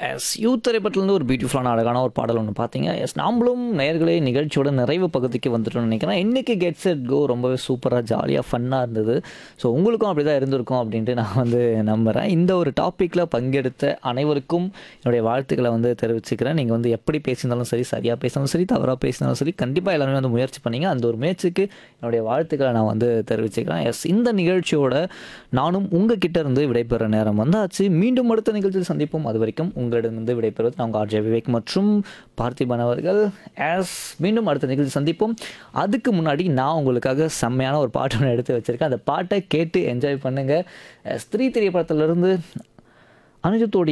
S youth திரைப்படத்துலேருந்து ஒரு பியூட்டிஃபுல்லான அழகான ஒரு பாடல் ஒன்று பார்த்தீங்க எஸ் நாமளும் நேர்களே நிகழ்ச்சியோட நிறைவு பகுதிக்கு வந்துட்டோம்னு நினைக்கிறேன் இன்றைக்கி கெட் செட் கோ ரொம்பவே சூப்பராக ஜாலியாக ஃபன்னாக இருந்தது ஸோ உங்களுக்கும் அப்படி தான் இருந்திருக்கும் அப்படின்ட்டு நான் வந்து நம்புகிறேன் இந்த ஒரு டாப்பிக்கில் பங்கெடுத்த அனைவருக்கும் என்னுடைய வாழ்த்துக்களை வந்து தெரிவிச்சுக்கிறேன் நீங்கள் வந்து எப்படி பேசியிருந்தாலும் சரி சரியாக பேசினாலும் சரி தவறாக பேசினாலும் சரி கண்டிப்பாக எல்லாருமே வந்து முயற்சி பண்ணீங்க அந்த ஒரு முயற்சிக்கு என்னுடைய வாழ்த்துக்களை நான் வந்து தெரிவிச்சுக்கிறேன் எஸ் இந்த நிகழ்ச்சியோட நானும் உங்ககிட்ட இருந்து விடைபெற நேரம் வந்தாச்சு மீண்டும் அடுத்த நிகழ்ச்சியில் சந்திப்போம் அது வரைக்கும் உங்களிடமிருந்து விடைபெறுவது நான் உங்கள் ஆர்ஜே விவேக் மற்றும் பார்த்திபன் அவர்கள் எஸ் மீண்டும் அடுத்த நிகழ்ச்சி சந்திப்போம் அதுக்கு முன்னாடி நான் உங்களுக்காக செம்மையான ஒரு பாட்டு ஒன்று எடுத்து வச்சிருக்கேன் அந்த பாட்டை கேட்டு என்ஜாய் பண்ணுங்கள் ஸ்திரீ திரைப்படத்திலிருந்து அனுஜத்தோடைய